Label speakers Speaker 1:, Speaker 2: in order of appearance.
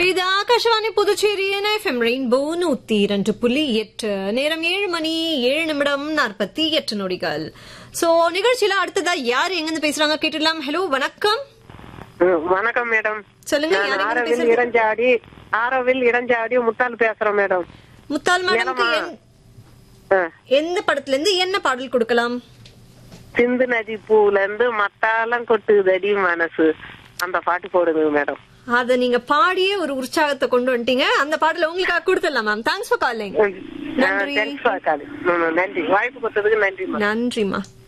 Speaker 1: இது Akashvani Puducherry FM rainbow நூத்தி இரண்டு புள்ளி எட்டு நேரம் ஏழு மணி ஏழு நிமிடம் நாற்பத்தி எட்டு நொடிகள் சோ நிகழ்ச்சியில அடுத்ததா யார் எங்க இருந்து பேசுறாங்க கேட்டுடலாம் ஹலோ வணக்கம்
Speaker 2: ம், வணக்கம் மேடம்
Speaker 1: சொல்லுங்க
Speaker 2: நான்
Speaker 1: யார் எங்க
Speaker 2: ஆரோவில்
Speaker 1: பேசுறது
Speaker 2: இடஞ்சாடி ஆரோவில் இடஞ்சாடி முட்டாள் பேசுறேன் மேடம்
Speaker 1: முத்தால் மேடம்க்கு
Speaker 2: நிலமா?
Speaker 1: என்-
Speaker 2: ஆ,
Speaker 1: எந்த படத்துல இருந்து என்ன பாடல் கொடுக்கலாம்
Speaker 2: சிந்து நதி பூல இருந்து மத்தாலம் கொட்டுதடி மனசு அந்த பாட்டு போடுங்க மேடம்
Speaker 1: அத நீங்க பாடியே ஒரு உற்சாகத்தை கொண்டு வந்துட்டீங்க அந்த பாடல உங்களுக்காக கொடுத்துடலாம் மேம் தேங்க்ஸ் ஃபார் காலிங் நன்றி.
Speaker 2: தேங்க்ஸ் நன்றி வாய்ப்பு கொடுத்ததுக்கு நன்றி மேம்
Speaker 1: நன்றிமா